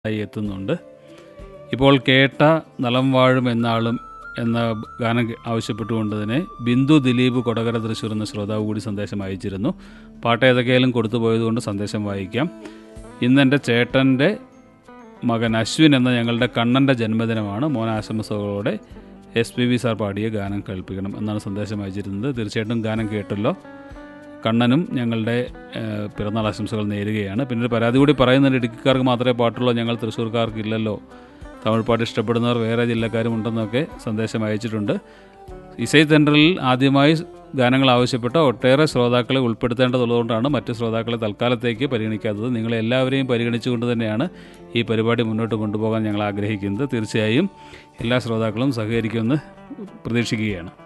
ആയി എത്തുന്നുണ്ട് ഇപ്പോൾ കേട്ട നലം വാഴും എന്നാളും എന്ന ഗാനം ആവശ്യപ്പെട്ടുകൊണ്ട് തന്നെ ബിന്ദു ദിലീപ് കൊടകര തൃശ്ശൂർ എന്ന ശ്രോതാവ് കൂടി സന്ദേശം അയച്ചിരുന്നു പാട്ട് ഏതൊക്കെയാലും കൊടുത്തു പോയതുകൊണ്ട് സന്ദേശം വായിക്കാം ഇന്ന് എൻ്റെ ചേട്ടൻ്റെ മകൻ അശ്വിൻ എന്ന ഞങ്ങളുടെ കണ്ണൻ്റെ ജന്മദിനമാണ് മോൻ ആശംസകളോടെ എസ് പി ബി സാർ പാടിയ ഗാനം കേൾപ്പിക്കണം എന്നാണ് സന്ദേശം അയച്ചിരുന്നത് തീർച്ചയായിട്ടും ഗാനം കേട്ടല്ലോ കണ്ണനും ഞങ്ങളുടെ ഏഹ്, പിറന്നാൾ ആശംസകൾ നേരുകയാണ് പിന്നെ ഒരു പരാതി കൂടി പറയുന്നുണ്ട് ഇടുക്കിക്കാർക്ക് മാത്രമേ പാട്ടുള്ളൂ ഞങ്ങൾ തൃശ്ശൂർക്കാർക്ക് ഇല്ലല്ലോ തമിഴ് പാട്ട് ഇഷ്ടപ്പെടുന്നവർ വേറെ ജില്ലക്കാരും ഉണ്ടെന്നൊക്കെ സന്ദേശം അയച്ചിട്ടുണ്ട് ഇസൈ തെൻഡറിൽ ആദ്യമായി ഗാനങ്ങൾ ആവശ്യപ്പെട്ട ഒട്ടേറെ ശ്രോതാക്കളെ ഉൾപ്പെടുത്തേണ്ടതുള്ളതുകൊണ്ടാണ് മറ്റ് ശ്രോതാക്കളെ തൽക്കാലത്തേക്ക് പരിഗണിക്കാത്തത് നിങ്ങളെ എല്ലാവരെയും പരിഗണിച്ചുകൊണ്ട് തന്നെയാണ് ഈ പരിപാടി മുന്നോട്ട് കൊണ്ടുപോകാൻ ഞങ്ങൾ ആഗ്രഹിക്കുന്നത് തീർച്ചയായും എല്ലാ ശ്രോതാക്കളും സഹകരിക്കുമെന്ന് പ്രതീക്ഷിക്കുകയാണ്